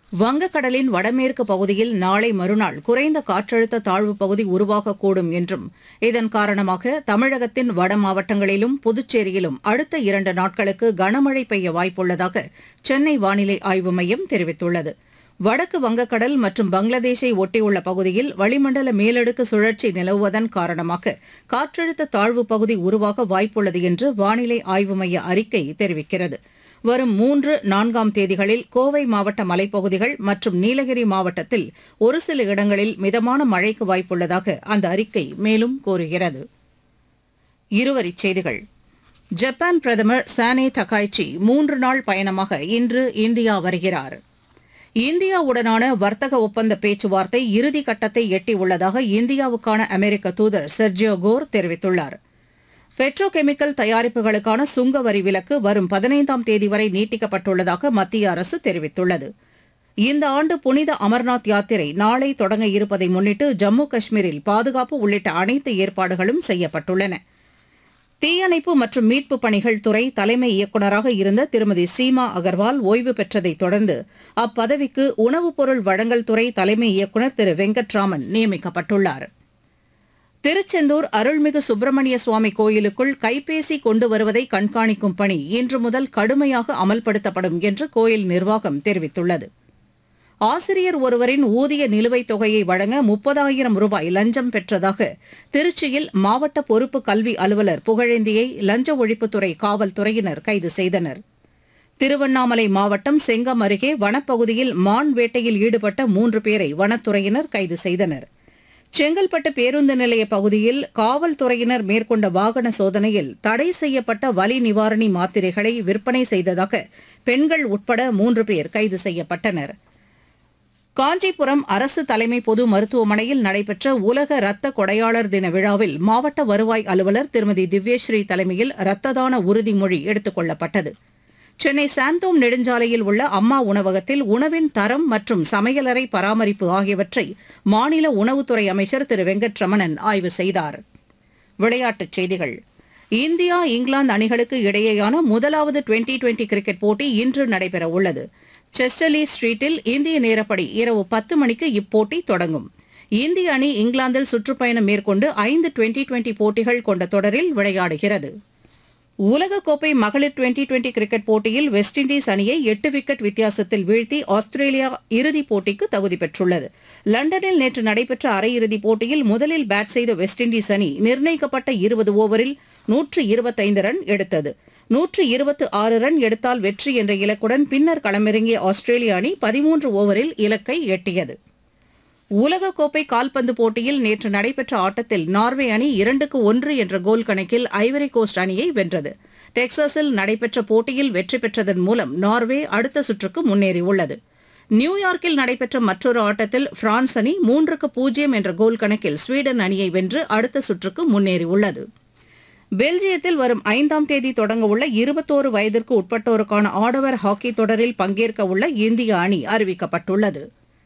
வங்கக்கடலின் வடமேற்கு பகுதியில் நாளை மறுநாள் குறைந்த காற்றழுத்த தாழ்வு பகுதி உருவாகக்கூடும் என்றும் இதன் காரணமாக தமிழகத்தின் வட மாவட்டங்களிலும் புதுச்சேரியிலும் அடுத்த இரண்டு நாட்களுக்கு கனமழை பெய்ய வாய்ப்புள்ளதாக சென்னை வானிலை ஆய்வு மையம் தெரிவித்துள்ளது வடக்கு வங்கக்கடல் மற்றும் பங்களாதேஷை ஒட்டியுள்ள பகுதியில் வளிமண்டல மேலடுக்கு சுழற்சி நிலவுவதன் காரணமாக காற்றழுத்த தாழ்வு பகுதி உருவாக வாய்ப்புள்ளது என்று வானிலை ஆய்வு மைய அறிக்கை தெரிவிக்கிறது வரும் மூன்று நான்காம் தேதிகளில் கோவை மாவட்ட மலைப்பகுதிகள் மற்றும் நீலகிரி மாவட்டத்தில் ஒரு சில இடங்களில் மிதமான மழைக்கு வாய்ப்புள்ளதாக அந்த அறிக்கை மேலும் கூறுகிறது இருவரிச் செய்திகள் ஜப்பான் பிரதமர் சானே தகாய்ச்சி மூன்று நாள் பயணமாக இன்று இந்தியா வருகிறார் இந்தியாவுடனான வர்த்தக ஒப்பந்த பேச்சுவார்த்தை இறுதி கட்டத்தை எட்டியுள்ளதாக இந்தியாவுக்கான அமெரிக்க தூதர் செர்ஜியோ கோர் தெரிவித்துள்ளார் பெட்ரோ கெமிக்கல் தயாரிப்புகளுக்கான சுங்க வரி விலக்கு வரும் பதினைந்தாம் தேதி வரை நீட்டிக்கப்பட்டுள்ளதாக மத்திய அரசு தெரிவித்துள்ளது இந்த ஆண்டு புனித அமர்நாத் யாத்திரை நாளை தொடங்க இருப்பதை முன்னிட்டு ஜம்மு காஷ்மீரில் பாதுகாப்பு உள்ளிட்ட அனைத்து ஏற்பாடுகளும் செய்யப்பட்டுள்ளன தீயணைப்பு மற்றும் மீட்புப் பணிகள் துறை தலைமை இயக்குநராக இருந்த திருமதி சீமா அகர்வால் ஓய்வு பெற்றதைத் தொடர்ந்து அப்பதவிக்கு உணவுப் பொருள் வழங்கல் துறை தலைமை இயக்குநர் திரு வெங்கட்ராமன் நியமிக்கப்பட்டுள்ளார் திருச்செந்தூர் அருள்மிகு சுப்பிரமணிய சுவாமி கோயிலுக்குள் கைபேசி கொண்டு வருவதை கண்காணிக்கும் பணி இன்று முதல் கடுமையாக அமல்படுத்தப்படும் என்று கோயில் நிர்வாகம் தெரிவித்துள்ளது ஆசிரியர் ஒருவரின் ஊதிய நிலுவைத் தொகையை வழங்க முப்பதாயிரம் ரூபாய் லஞ்சம் பெற்றதாக திருச்சியில் மாவட்ட பொறுப்பு கல்வி அலுவலர் புகழேந்தியை லஞ்ச ஒழிப்புத்துறை காவல்துறையினர் கைது செய்தனர் திருவண்ணாமலை மாவட்டம் செங்கம் அருகே வனப்பகுதியில் மான் வேட்டையில் ஈடுபட்ட மூன்று பேரை வனத்துறையினர் கைது செய்தனர் செங்கல்பட்டு பேருந்து நிலைய பகுதியில் காவல்துறையினர் மேற்கொண்ட வாகன சோதனையில் தடை செய்யப்பட்ட வலி நிவாரணி மாத்திரைகளை விற்பனை செய்ததாக பெண்கள் உட்பட மூன்று பேர் கைது செய்யப்பட்டனர் காஞ்சிபுரம் அரசு தலைமை பொது மருத்துவமனையில் நடைபெற்ற உலக இரத்த கொடையாளர் தின விழாவில் மாவட்ட வருவாய் அலுவலர் திருமதி திவ்யஸ்ரீ தலைமையில் இரத்த தான உறுதிமொழி எடுத்துக் கொள்ளப்பட்டது சென்னை சாந்தோம் நெடுஞ்சாலையில் உள்ள அம்மா உணவகத்தில் உணவின் தரம் மற்றும் சமையலறை பராமரிப்பு ஆகியவற்றை மாநில உணவுத்துறை அமைச்சர் திரு வெங்கட்ரமணன் ஆய்வு செய்தார் விளையாட்டுச் செய்திகள் இந்தியா இங்கிலாந்து அணிகளுக்கு இடையேயான முதலாவது டுவெண்டி டுவெண்டி கிரிக்கெட் போட்டி இன்று நடைபெறவுள்ளது செஸ்டர்லி ஸ்ட்ரீட்டில் இந்திய நேரப்படி இரவு பத்து மணிக்கு இப்போட்டி தொடங்கும் இந்திய அணி இங்கிலாந்தில் சுற்றுப்பயணம் மேற்கொண்டு ஐந்து டுவெண்டி டுவெண்டி போட்டிகள் கொண்ட தொடரில் விளையாடுகிறது உலகக்கோப்பை மகளிர் டுவெண்டி டுவெண்டி கிரிக்கெட் போட்டியில் வெஸ்ட் இண்டீஸ் அணியை எட்டு விக்கெட் வித்தியாசத்தில் வீழ்த்தி ஆஸ்திரேலியா இறுதிப் போட்டிக்கு தகுதி பெற்றுள்ளது லண்டனில் நேற்று நடைபெற்ற அரையிறுதிப் போட்டியில் முதலில் பேட் செய்த வெஸ்ட் இண்டீஸ் அணி நிர்ணயிக்கப்பட்ட இருபது ஓவரில் நூற்று இருபத்தைந்து ரன் எடுத்தது நூற்று இருபத்து ஆறு ரன் எடுத்தால் வெற்றி என்ற இலக்குடன் பின்னர் களமிறங்கிய ஆஸ்திரேலிய அணி பதிமூன்று ஓவரில் இலக்கை எட்டியது உலகக்கோப்பை கால்பந்து போட்டியில் நேற்று நடைபெற்ற ஆட்டத்தில் நார்வே அணி இரண்டுக்கு ஒன்று என்ற கோல் கணக்கில் ஐவரி கோஸ்ட் அணியை வென்றது டெக்சாஸில் நடைபெற்ற போட்டியில் வெற்றி பெற்றதன் மூலம் நார்வே அடுத்த சுற்றுக்கு முன்னேறியுள்ளது நியூயார்க்கில் நடைபெற்ற மற்றொரு ஆட்டத்தில் பிரான்ஸ் அணி மூன்றுக்கு பூஜ்ஜியம் என்ற கோல் கணக்கில் ஸ்வீடன் அணியை வென்று அடுத்த சுற்றுக்கு முன்னேறியுள்ளது பெல்ஜியத்தில் வரும் ஐந்தாம் தேதி தொடங்கவுள்ள இருபத்தோரு வயதிற்கு உட்பட்டோருக்கான ஆடவர் ஹாக்கி தொடரில் பங்கேற்க உள்ள இந்திய அணி அறிவிக்கப்பட்டுள்ளது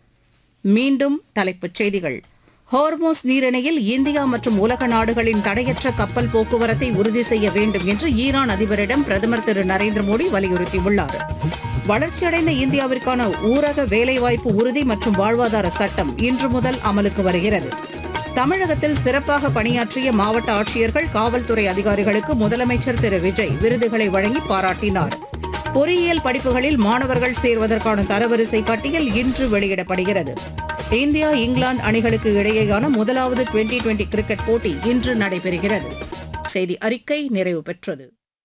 மீண்டும் தலைப்புச் செய்திகள் ஹார்மோஸ் நீரிணையில் இந்தியா மற்றும் உலக நாடுகளின் தடையற்ற கப்பல் போக்குவரத்தை உறுதி செய்ய வேண்டும் என்று ஈரான் அதிபரிடம் பிரதமர் திரு நரேந்திர மோடி வலியுறுத்தியுள்ளார் வளர்ச்சியடைந்த இந்தியாவிற்கான ஊரக வேலைவாய்ப்பு உறுதி மற்றும் வாழ்வாதார சட்டம் இன்று முதல் அமலுக்கு வருகிறது தமிழகத்தில் சிறப்பாக பணியாற்றிய மாவட்ட ஆட்சியர்கள் காவல்துறை அதிகாரிகளுக்கு முதலமைச்சர் திரு விஜய் விருதுகளை வழங்கி பாராட்டினார் பொறியியல் படிப்புகளில் மாணவர்கள் சேர்வதற்கான தரவரிசை பட்டியல் இன்று வெளியிடப்படுகிறது இந்தியா இங்கிலாந்து அணிகளுக்கு இடையேயான முதலாவது டுவெண்டி டுவெண்டி கிரிக்கெட் போட்டி இன்று நடைபெறுகிறது செய்தி அறிக்கை நிறைவு பெற்றது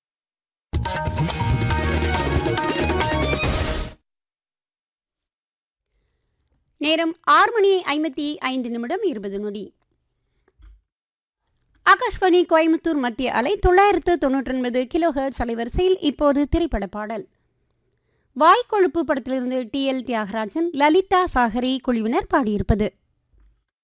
நேரம் ஆறு மணி ஐம்பத்தி ஐந்து நிமிடம் இருபது நொடி ஆகாஷ்வாணி கோயம்புத்தூர் மத்திய அலை தொள்ளாயிரத்து தொண்ணூற்றி ஒன்பது கிலோஹெர்ட்ஸ் அலைவரிசையில் இப்போது திரைப்பட பாடல் வாய்க்கொழுப்பு படத்திலிருந்து டி எல் தியாகராஜன் லலிதா சாகரி குழுவினர் பாடியிருப்பது